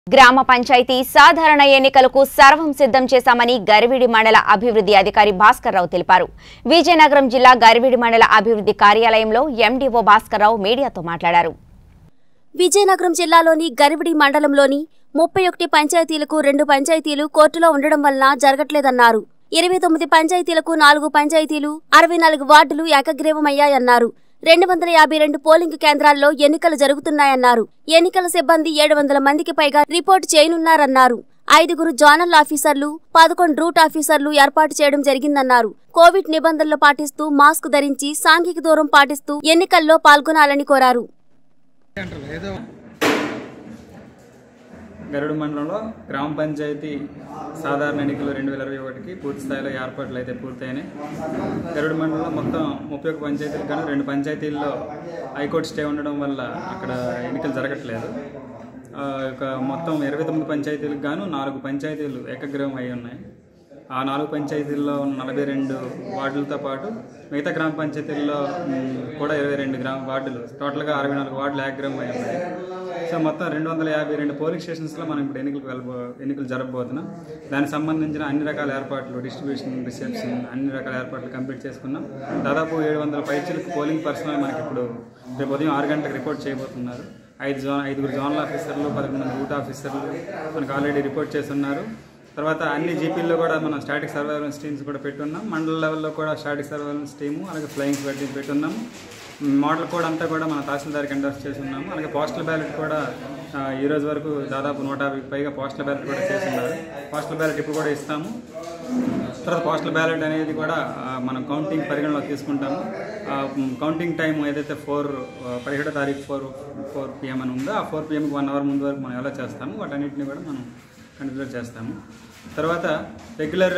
గ్రామ పంచాయతీ సాధారణ ఎన్నికలకు సర్వం సిద్ధం చేశామని గరివిడి మండల అభివృద్ధి అధికారి భాస్కర్ రావు తెలిపారు విజయనగరం జిల్లా గరివిడి మండల అభివృద్ధి కార్యాలయంలో ఎండీఓ భాస్కర్ రావు మీడియాతో మాట్లాడారు విజయనగరం జిల్లాలోని గరివిడి మండలంలోని ముప్పై ఒకటి పంచాయతీలకు రెండు పంచాయతీలు కోర్టులో ఉండడం వలన జరగట్లేదన్నారు ఇరవై తొమ్మిది పంచాయతీలకు నాలుగు పంచాయతీలు అరవై నాలుగు వార్డులు ఏకగ్రీవమయ్యాయన్నారు రెండు వందల యాభై రెండు పోలింగ్ కేంద్రాల్లో ఎన్నికలు జరుగుతున్నాయన్నారు ఎన్నికల సిబ్బంది ఏడు వందల మందికి పైగా రిపోర్ట్ చేయనున్నారన్నారు ఐదుగురు జోనల్ ఆఫీసర్లు పదకొండు రూట్ ఆఫీసర్లు ఏర్పాటు చేయడం జరిగిందన్నారు కోవిడ్ నిబంధనలు పాటిస్తూ మాస్క్ ధరించి సాంఘిక దూరం పాటిస్తూ ఎన్నికల్లో పాల్గొనాలని కోరారు గరుడు మండలంలో గ్రామ పంచాయతీ సాధారణ ఎన్నికలు రెండు వేల ఇరవై ఒకటికి పూర్తి స్థాయిలో ఏర్పాట్లు అయితే పూర్తయినాయి గరుడు మండలంలో మొత్తం ముప్పై ఒక పంచాయతీలు కానీ రెండు పంచాయతీల్లో హైకోర్టు స్టే ఉండడం వల్ల అక్కడ ఎన్నికలు జరగట్లేదు ఆ, ఒక మొత్తం ఇరవై తొమ్మిది పంచాయతీలకు గాను నాలుగు పంచాయతీలు ఏకగ్రీవం అయి ఉన్నాయి ఆ నాలుగు పంచాయతీల్లో ఉన్న నలభై రెండు వార్డులతో పాటు మిగతా గ్రామ పంచాయతీల్లో మ్, కూడా ఇరవై రెండు గ్రామ వార్డులు టోటల్గా అరవై నాలుగు వార్డులు ఏకగ్రీవం అయి ఉన్నాయి సో మొత్తం రెండు వందల యాభై రెండు పోలింగ్ స్టేషన్స్లో మనం ఇప్పుడు ఎన్నికలకు వెళ్ళబో ఎన్నికలు జరగబోతున్నాం దానికి సంబంధించిన అన్ని రకాల ఏర్పాట్లు డిస్ట్రిబ్యూషన్ రిసెప్షన్ అన్ని రకాల ఏర్పాట్లు కంప్లీట్ చేసుకున్నాం దాదాపు ఏడు వందల పైచీలకు పోలింగ్ పర్సనల్ మనకి ఇప్పుడు రేపు ఉదయం ఆరు గంటలకు రిపోర్ట్ చేయబోతున్నారు ఐదు జోన్ ఐదుగురు జోనల్ ఆఫీసర్లు పదకొండు మంది రూట్ ఆఫీసర్లు మనకు ఆల్రెడీ రిపోర్ట్ చేస్తున్నారు తర్వాత అన్ని జీపీల్లో కూడా మనం స్టాటిక్ సర్వేలెన్స్ టీమ్స్ కూడా పెట్టున్నాం మండల లెవెల్లో కూడా స్టాటిక్ సర్వేలెన్స్ టీము అలాగే ఫ్లయింగ్ పెట్టి పెట్టున్నాం మోడల్ కోడ్ అంతా కూడా మన తహసీల్దార్కి ఎండర్స్ చేసి ఉన్నాము అలాగే పోస్టల్ బ్యాలెట్ కూడా ఆ, ఈ రోజు వరకు దాదాపు నూట యాభైకి పైగా పోస్టల్ బ్యాలెట్ కూడా చేసి ఉన్నారు పోస్టల్ బ్యాలెట్ ఇప్పుడు కూడా ఇస్తాము తర్వాత పోస్టల్ బ్యాలెట్ అనేది కూడా ఆ, మనం కౌంటింగ్ పరిగణలో తీసుకుంటాము ఆ, మ్, కౌంటింగ్ టైం ఏదైతే ఫోర్ పదిహేడో తారీఖు ఫోర్ ఫోర్ పిఎం అని ఉందో ఆ ఫోర్ పిఎంకి వన్ అవర్ ముందు వరకు మనం ఎలా చేస్తాము వాటన్నిటిని కూడా మనం కన్సిడర్ చేస్తాము తర్వాత రెగ్యులర్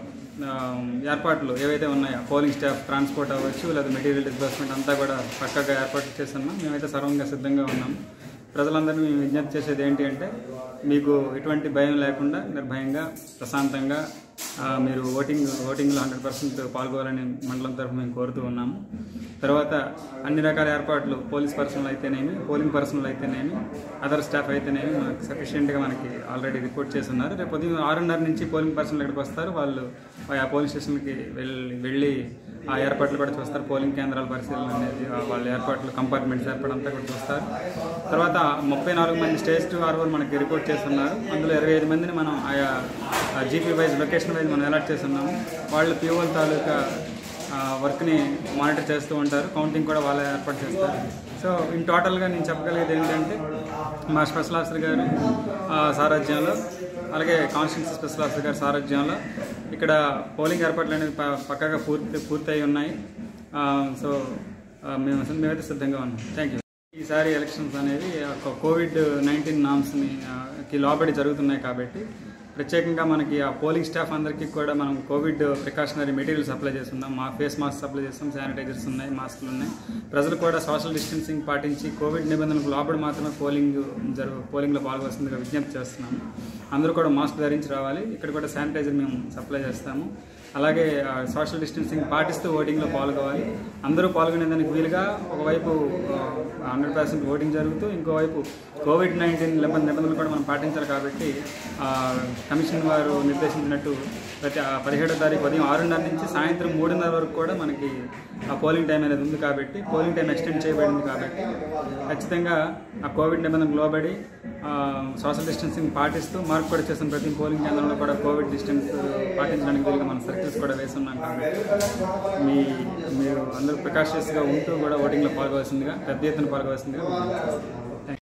ఆ, ఏర్పాట్లు ఏవైతే ఉన్నాయో పోలింగ్ స్టాఫ్ ట్రాన్స్పోర్ట్ అవ్వచ్చు లేదా మెటీరియల్ డిస్బర్స్మెంట్ అంతా కూడా పక్కగా ఏర్పాట్లు చేస్తున్నాం మేమైతే సర్వంగా సిద్ధంగా ఉన్నాము ప్రజలందరినీ మేము విజ్ఞప్తి చేసేది ఏంటి అంటే మీకు ఎటువంటి భయం లేకుండా నిర్భయంగా ప్రశాంతంగా ఆ, మీరు ఓటింగ్ ఓటింగ్లో హండ్రెడ్ పర్సెంట్ పాల్గొవాలని మండలం తరఫున మేము కోరుతూ ఉన్నాము తర్వాత అన్ని రకాల ఏర్పాట్లు పోలీస్ పర్సనల్ అయితేనేమి పోలింగ్ పర్సనల్ అయితేనేమి అదర్ స్టాఫ్ అయితేనేమి మనకి సఫిషియెంట్గా మనకి ఆల్రెడీ రిపోర్ట్ చేసి ఉన్నారు రేపు ఉదయం ఆరున్నర నుంచి పోలింగ్ పర్సనల్ ఇక్కడికి వస్తారు వాళ్ళు ఆ పోలింగ్ స్టేషన్కి వెళ్ళి వెళ్ళి ఆ ఏర్పాట్లు కూడా చూస్తారు పోలింగ్ కేంద్రాల పరిశీలన అనేది ఆ వాళ్ళ ఏర్పాట్లు కంపార్ట్మెంట్స్ ఏర్పాటు అంతా కూడా చూస్తారు తర్వాత ముప్పై నాలుగు మంది స్టేజ్ టు ఆర్వర్ మనకి రిపోర్ట్ చేస్తున్నారు అందులో ఇరవై ఐదు మందిని మనం ఆయా జీపీ వైజ్ లొకేషన్ వైజ్ మనం అలాట్ చేస్తున్నాము వాళ్ళు పిఓల తాలూకా ఆ, వర్క్ని మానిటర్ చేస్తూ ఉంటారు కౌంటింగ్ కూడా వాళ్ళే ఏర్పాటు చేస్తారు సో ఇన్ టోటల్గా నేను చెప్పగలిగేది ఏంటంటే మా స్పెషల్ ఆఫీసర్ గారు ఆ, సారథ్యంలో అలాగే కాన్స్టిట్యూన్సీ స్పెషల్ ఆఫీసర్ గారి సారథ్యంలో ఇక్కడ పోలింగ్ ఏర్పాట్లు అనేది ప- పక్కాగా పూర్తి పూర్తయి ఉన్నాయి ఆ, సో ఆ, మేము మేమైతే సిద్ధంగా ఉన్నాం థ్యాంక్ యూ ఈసారి ఎలక్షన్స్ అనేవి ఒక కోవిడ్ నైన్టీన్ నామ్స్ని ఆ, కి లోబడి జరుగుతున్నాయి కాబట్టి ప్రత్యేకంగా మనకి ఆ పోలింగ్ స్టాఫ్ అందరికీ కూడా మనం కోవిడ్ ప్రికాషనరీ మెటీరియల్ సప్లై చేస్తున్నాం మా ఫేస్ మాస్క్ సప్లై చేస్తాం శానిటైజర్స్ ఉన్నాయి మాస్కులు ఉన్నాయి ప్రజలు కూడా సోషల్ డిస్టెన్సింగ్ పాటించి కోవిడ్ నిబంధనలకు లోబడి మాత్రమే పోలింగ్ జరుగు పోలింగ్లో పాల్గొస్తుందిగా విజ్ఞప్తి చేస్తున్నాము అందరూ కూడా మాస్క్ ధరించి రావాలి ఇక్కడ కూడా శానిటైజర్ మేము సప్లై చేస్తాము అలాగే ఆ, సోషల్ డిస్టెన్సింగ్ పాటిస్తూ ఓటింగ్లో పాల్గొవాలి అందరూ పాల్గొనేదానికి వీలుగా ఒకవైపు హండ్రెడ్ పర్సెంట్ ఓటింగ్ జరుగుతూ ఇంకోవైపు కోవిడ్ నైన్టీన్ నిబంధ నిబంధనలు కూడా మనం పాటించాలి కాబట్టి ఆ, కమిషన్ వారు నిర్దేశించినట్టు ప్రతి ఆ, పదిహేడో తారీఖు ఉదయం ఆరున్నర నుంచి సాయంత్రం మూడున్నర వరకు కూడా మనకి ఆ పోలింగ్ టైం అనేది ఉంది కాబట్టి పోలింగ్ టైం ఎక్స్టెండ్ చేయబడింది కాబట్టి ఖచ్చితంగా ఆ కోవిడ్ నిబంధనకు లోబడి ఆ, సోషల్ డిస్టెన్సింగ్ పాటిస్తూ మార్క్ కూడా చేసిన ప్రతి పోలింగ్ కేంద్రంలో కూడా కోవిడ్ డిస్టెన్స్ పాటించడానికి వీలుగా మన సర్కిల్స్ కూడా వేస్తున్నాం కాబట్టి మీ మీరు అందరూ ప్రికాషన్స్గా ఉంటూ కూడా ఓటింగ్లో పాల్గొవలసిందిగా పెద్ద ఎత్తున పాల్గొవలసిందిగా విజ్ఞప్తి చేస్తున్నాం.